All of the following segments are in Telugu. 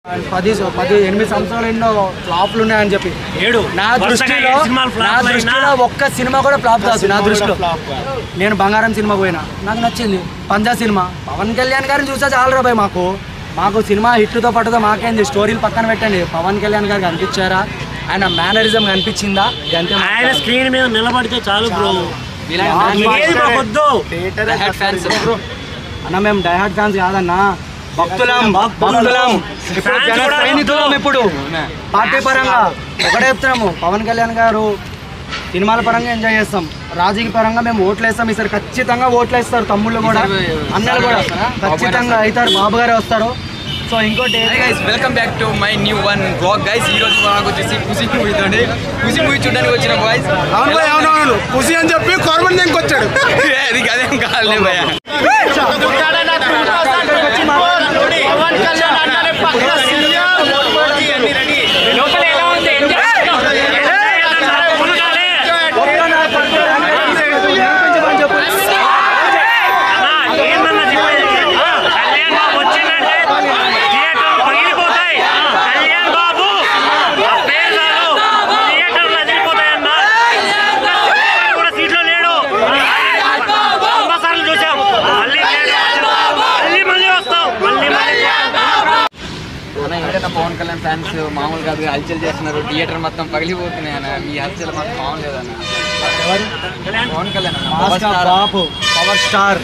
పది పది ఎనిమిది సంవత్సరాలు ఎన్నో ఫ్లాప్లు ఉన్నాయని చెప్పి ఏడు నా వరుసగా దృష్టిలో ఏడు సినిమాలు నా flop అయినా దృష్టిలో ఒక్క సినిమా కూడా ఫ్లాప్ కాదు నా దృష్టిలో నేను బంగారం సినిమా పోయినా నాకు నచ్చింది పంజా సినిమా పవన్ కళ్యాణ్ గారిని చూసా చాలా రాబాయ్ మాకు మాకు సినిమా హిట్తో పట్టుతో మాకేంది స్టోరీలు పక్కన పెట్టండి పవన్ కళ్యాణ్ గారు కనిపించారా ఆయన మేనరిజం కనిపించిందా ఇదంతే మాకు ఆయన చాలు. స్క్రీన్ మీద నిలబడితే చాలు బ్రో మాకు ఏది మాకు వద్దు అన్న మేము డైహార్డ్ ఫ్యాన్స్ కాదన్నా భక్తులం భక్తులం ఇప్పుడు Fans జన కూడా సైనికులం వద్దు. ఇప్పుడు పార్టీ పరంగా ఒకటే చెప్తున్నాము పవన్ కళ్యాణ్ గారు సినిమాల పరంగా ఎంజాయ్ చేస్తాం రాజకీయ పరంగా మేము ఓట్లు వేస్తాం ఈసారి ఖచ్చితంగా ఓట్లు వేస్తారు తమ్ముళ్ళు కూడా అన్నలు కూడా ఖచ్చితంగా అవుతారు బాబు గారే వస్తారు సో ఇంకోటి hi guys welcome back to my new one blog guys ఈ రోజు మనకు వచ్చేసి ఖుషి మూవీ తోటి ఖుషి మూవీ చూడడానికి వచ్చిన బాయ్స్ అవును భయ్ అవును అవును ఖుషి అని చెప్పి గవర్నమెంట్ దగ్గరికి వచ్చాడు అది అదేం కాదులే భయ అన్న ఏంటన్నా పవన్ కళ్యాణ్ ఫ్యాన్స్ మామూలు కాదు హల్చల్ చేస్తున్నారు థియేటర్ మొత్తం పగిలిపోతున్నాయి అన్న మీ హల్చల్ మాత్రం మామూలు లేదన్న పవన్ కళ్యాణ్ అన్న పవర్ మాస్కా స్టార్. బాపు పవర్ స్టార్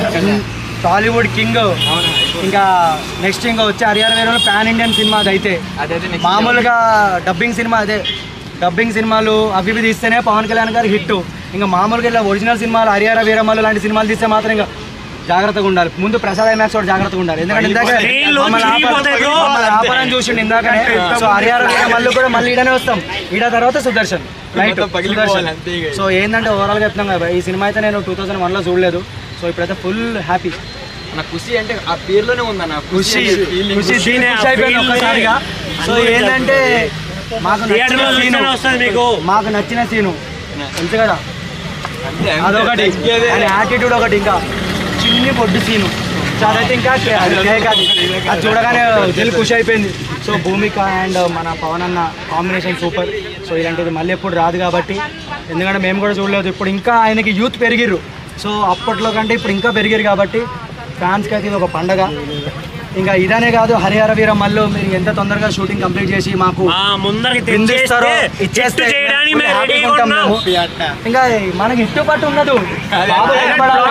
టాలీవుడ్ కింగ్ అవును ఇంకా నెక్స్ట్ ఇంకా వచ్చే హరియాణ వేరే పాన్ ఇండియన్ సినిమా అది అయితే అదైతే next మామూలుగా డబ్బింగ్ సినిమా అదే డబ్బింగ్ సినిమాలు అవి ఇవి తీస్తేనే పవన్ కళ్యాణ్ గారి హిట్ ఇంకా మామూలుగా ఇలా ఒరిజినల్ సినిమాలు హరిహర వీరమ్మలు లాంటి సినిమాలు తీస్తే మాత్రం ఇంకా జాగ్రత్తగా ఉండాలి ముందు ప్రసాద్ ఐమాక్స్ కూడా జాగ్రత్తగా ఉండాలి ఎందుకంటే ఇందాక Train లో మమ్మల్ని ఆప- చిరిగిపోతాయి bro. మమ్మల్ని ఆపరని చూసిండు ఇందాకనే సో హరిహర వీరమల్లు కూడా మళ్ళీ ఈడనే వస్తాం ఈడ తర్వాత సుదర్శన్ రైట్ మొత్తం పగిలిపోవాలి అంతే ఇక. సో ఏంటంటే ఓవరాల్గా చెప్తాం కదా ఈ సినిమా అయితే నేను టూ థౌసండ్ వన్లో చూడలేదు సో ఇప్పుడైతే ఫుల్ హ్యాపీ అన్న ఖుషి అంటే ఆ పేరులోనే ఉందన్న ఖుషి అనే feeling. ఖుషి ఖుషినే, దీని ఖుషి ఆ అయిపోయింది feel ఒక్కసారిగా సో అందరికీ ఏంటంటే మాకు థియేటర్ నచ్చిన లో సీను చూస్తేనే వస్తుంది మీకు మాకు నచ్చిన సీను తెలుసు కదా అంతే, అంతే. అదొకటి తగ్గేదే. ఆయన యాటిట్యూడ్ ఒకటి ఇంకా చిన్ని పొడ్డు సీను సో అదైతే ఇంకా కే- అది కేక్ అది. అది చూడగానే దిల్ ఖుషి అయిపోయింది సో భూమిక అండ్ మన పవన్ అన్న కాంబినేషన్ సూపర్ సో ఇలాంటిది మళ్ళీ ఎప్పుడు రాదు కాబట్టి ఎందుకంటే మేము కూడా చూడలేదు ఇప్పుడు ఇంకా ఆయనకి యూత్ పెరిగిర్రు సో అప్పట్లో కంటే ఇప్పుడు ఇంకా పెరిగిరు కాబట్టి ఫ్యాన్స్కి అయితే ఇది ఒక పండగ ఇంకా ఇదనే కాదు హరిహర వీర మల్లు మీరు ఎంత తొందరగా షూటింగ్ కంప్లీట్ చేసి మాకు మా ముందరికి బిందిస్తారో తెచ్చేస్తే ఇచ్చేస్తే టెస్ట్ చేయడానికి full మేము happy రెడీగా ఉంటాం ఉన్నాం మేము. ఇంకా మనకి ఇట్టు పట్టు ఉండదు బాబు కనపడాలి.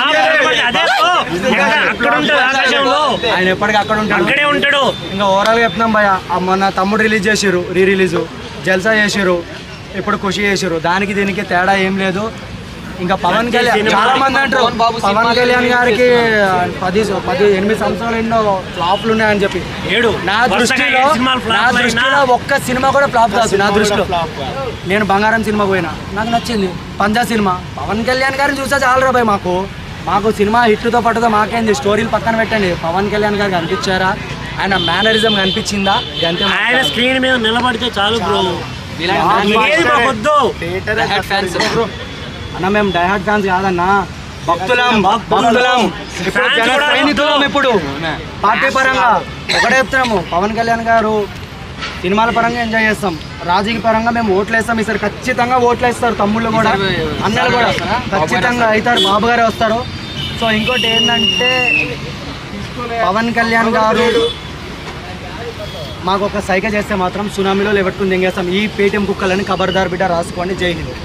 అదే ఓ, అక్కడ ఉంటాడు ఆకాశంలో ఆయన ఎప్పటికీ అక్కడ ఉంటాడు అక్కడే ఉంటాడు ఇంకా ఓవరాల్ గా చెప్తున్నాం భయ మొన్న తమ్ముడు రిలీజ్ చేసిర్రు రీ రిలీజ్ జల్సా చేసిర్రు ఇప్పుడు ఖుషి చేసిర్రు దానికి దీనికి తేడా ఏం లేదు ఇంకా పవన్ కళ్యాణ్ సినిమా. చాలా మంది అంటారు పవన్ బాబు పవన్ సినిమాలు కళ్యాణ్ గారికి పది పది ఎనిమిది సంవత్సరాలు ఎన్నో ఫ్లాప్లు ఉన్నాయని చెప్పి ఏడు నా వరుసగా దృష్టిలో ఏడు సినిమాలు నా flop అయినా దృష్టిలో ఒక్క సినిమా కూడా ఫ్లాప్ కాదు నా దృష్టిలో నేను బంగారం సినిమా పోయినా నాకు నచ్చింది పంజా సినిమా పవన్ కళ్యాణ్ గారిని చూసా చాలా రాబాయ్ మాకు మాకు సినిమా హిట్తో పట్టుతో మాకేంది స్టోరీలు పక్కన పెట్టండి పవన్ కళ్యాణ్ గారు కనిపించారా ఆయన మేనరిజం కనిపించిందా ఇదంతే మాకు ఆయన చాలు. స్క్రీన్ మీద నిలబడితే చాలు బ్రో ఇలాంటి ఏది మాకు వద్దు diehard fans. అన్న మేము డైహార్డ్ ఫ్యాన్స్ కాదన్నా భక్తులం భక్తులం ఇప్పుడు Fans జన కూడా సైనికులం వద్దు. ఇప్పుడు పార్టీ పరంగా ఒకటే చెప్తున్నాము పవన్ కళ్యాణ్ గారు సినిమాల పరంగా ఎంజాయ్ చేస్తాం రాజకీయ పరంగా మేము ఓట్లు వేస్తాం ఈసారి ఖచ్చితంగా ఓట్లు వేస్తారు తమ్ముళ్ళు కూడా ఈసారి అన్నలు కూడా వస్తారా? ఖచ్చితంగా అవుతారు బాబు గారే వస్తారు సో ఇంకోటి ఏంటంటే పవన్ కళ్యాణ్ గారు మాకు ఒక సైక చేస్తే మాత్రం సునామీలో లెవెట్టుకుని దింగేస్తాం ఈ పేటీఎం కుక్కలని ఖబర్దార్ బిడ్డ రాసుకోండి జై హింద్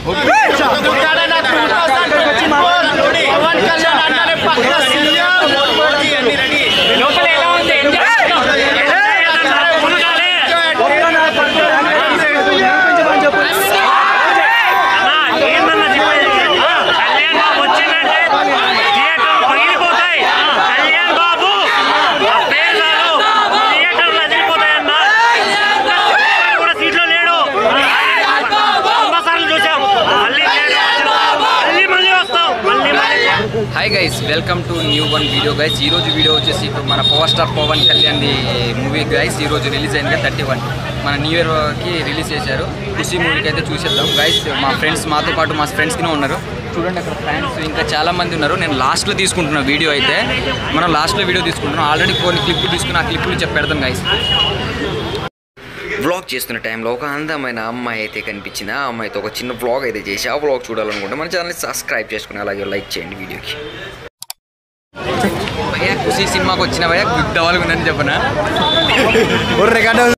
ఏందన్నా చెప్పేది? ఆ, కళ్యాణ్ బాబు వచ్చిందంటే థియేటర్ పగిలిపోతాయి కళ్యాణ్ బాబు ఆ పేరు చాలు థియేటర్లు అదిరిపోతాయన్నా ఒక్కడు కూడా సీట్లో లేడు వంద సార్లు చూసాం మళ్ళీ లేడు. మళ్ళీ మళ్ళీ వస్తాం మళ్ళీ మళ్ళీ hi guys welcome to new one video guys ఈ రోజు వీడియో వచ్చేసి ఇప్పుడు మన power star Pawan Kalyan movie guys ఈ రోజు రిలీజ్ అయింది థర్టీ వన్ మన న్యూ ఇయర్ కి రిలీజ్ చేశారు ఖుషి మూవీకి అయితే చూసేద్దాం గైస్ మా ఫ్రెండ్స్ మాతో పాటు మా ఫ్రెండ్స్కి ఉన్నారు చూడండి అక్కడ ఫ్రెండ్స్ ఇంకా చాలా మంది ఉన్నారు నేను లాస్ట్లో తీసుకుంటున్న వీడియో అయితే మనం లాస్ట్లో వీడియో తీసుకుంటున్నాం ఆల్రెడీ కొన్ని క్లిప్లు తీసుకుని ఆ క్లిప్లు చెప్పి పెడతాం గైస్ వ్లాగ్ చేస్తున్న టైంలో ఒక అందమైన అమ్మాయి అయితే కనిపించింది ఆ అమ్మాయితో ఒక చిన్న వ్లాగ్ అయితే చేసి ఆ వ్లాగ్ చూడాలనుకుంటే మన ఛానల్ని సబ్స్క్రైబ్ చేసుకుని అలాగే లైక్ చేయండి వీడియోకి భయ్యా ఖుషి సినిమాకి వచ్చిన భయ్యా గుడ్ డెవలప్ ఉందని చెప్పనా